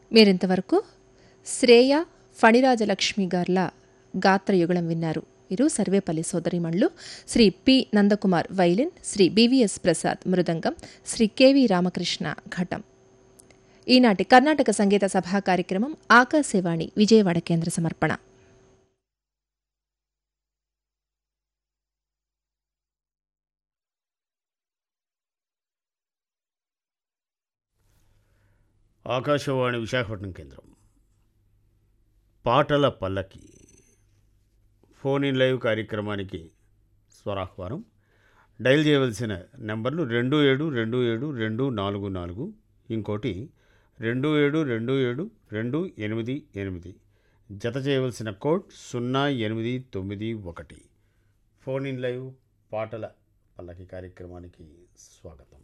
మీరింతవరకు శ్రేయ ఫణిరాజలక్ష్మి గార్ల గాత్రయుగళం విన్నారు వీరు సర్వేపల్లి సోదరిమణులు Shri P Nandakumar violin Shri BVS Prasad మృదంగం శ్రీ కెవి రామకృష్ణ ఘటం ఈనాటి కర్ణాటక సంగీత సభా కార్యక్రమం ఆకాశవాణి విజయవాడ కేంద్ర సమర్పణ ఆకాశవాణి విశాఖపట్నం కేంద్రం పాటల పల్లకి ఫోన్ ఇన్ లైవ్ కార్యక్రమానికి స్వరాహ్వానం డయల్ చేయవలసిన నెంబర్లు రెండు ఏడు రెండు ఏడు రెండు నాలుగు నాలుగు ఇంకోటి రెండు ఏడు రెండు ఏడు రెండు ఎనిమిది ఎనిమిది జత చేయవలసిన కోడ్ సున్నా ఎనిమిది తొమ్మిది ఒకటి ఫోన్ ఇన్ లైవ్ పాటల పల్లకి కార్యక్రమానికి స్వాగతం